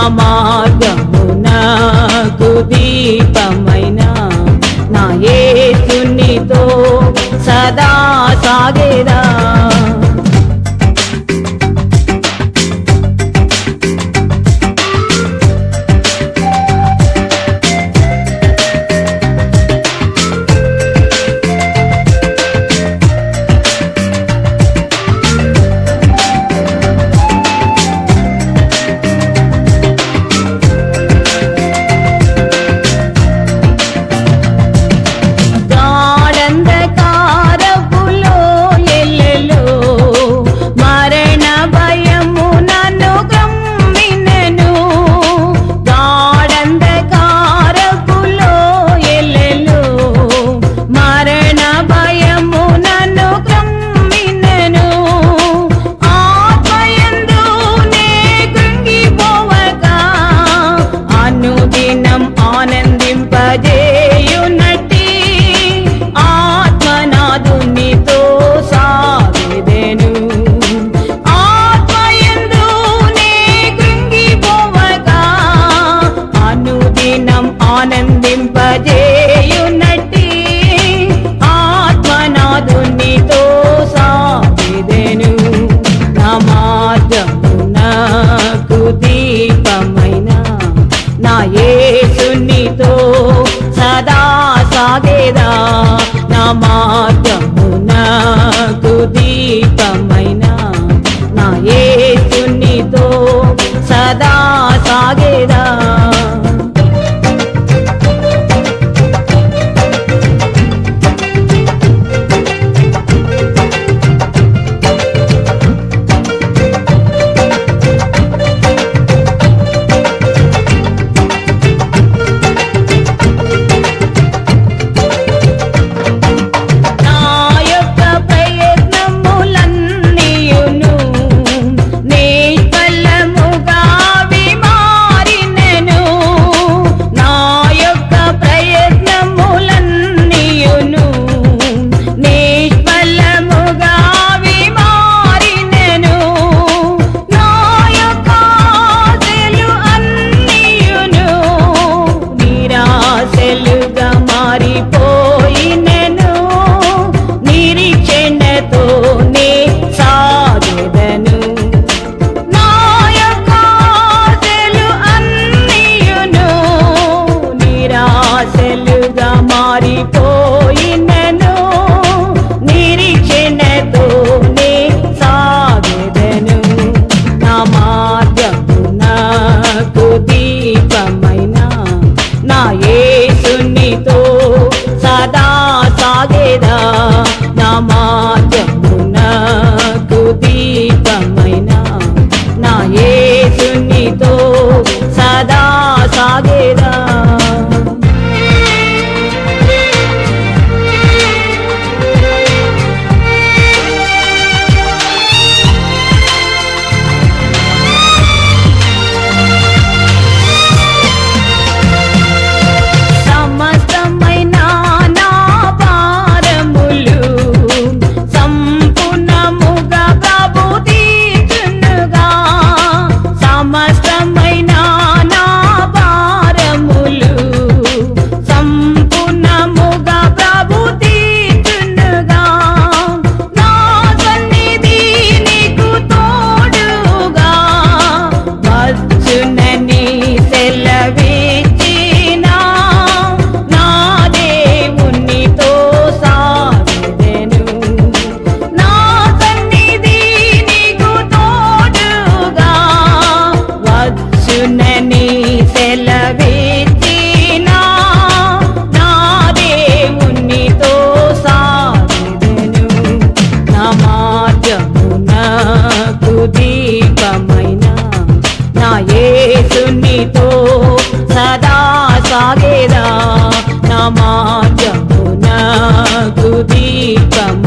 మార్గమునకు దీపమైన నా యేసునితో సదా సాగేదా గాఢంధకారపులో ఎల్లెలో మరణ భయము నన్ను గమ్మినెను గాఢంధకారపులో ఎల్లెలో మరణ భయము నన్ను గమ్మినెను ఆత్మయందు నే కృంగిపోవగా అనుదినం ఆనందింపజేయునట్టి ఆత్మనాదునితో సాగెదెను ఆత్మయందు నే కృంగిపోవగా అనుదినం ఆనందింపజేయునట్టి ఆత్మనాదునితో సాగెదెను నా మార్గమునకు దీపమైన నా యేసునితో సదా సాగేదా నా మార్గమునకు దీపమైన నా యేసునితో సదా సాగేదా నా యొక్క ప్రయత్నములన్నీయును నిష్ఫలముగా విమారినెను నా యొక్క ప్రయత్నములన్నీయును నిష్ఫలముగా విమారినెను నా యొక్క ఆశలు అన్నీయును నిరాశలుగా మారిపోయినెను నిరీక్షణతో నే సాగెదను నా యొక్క ఆశలు అన్నీయును నిరాశలుగా మారిపోయినను నిరీక్షణతో నే సాగెదను నా మార్గమునకు దీపమైన నా యేసునితో సదా సాగేదా నా మార్గమునకు దీపమైన నా యేసునితో సదా సాగేదా సమస్తమైన నా భారములు సంపూర్ణముగా ప్రభు తీర్చునుగా సమస్తమైన నా భారములు సంపూర్ణముగా ప్రభు తీర్చునుగా నా సన్నిధి నీకు తోడుగా వచ్చునని సెలవిచ్చిన నా దేవునితో సాగెదెను నా సన్నిధి నీకు తోడుగా వచ్చునని సెలవిచ్చిన నా దేవునితో సాగెదెను నా మార్గమునకు దీపమైన నా యేసునితో సదా సాగేదా నా మార్గమునకు దీపమైన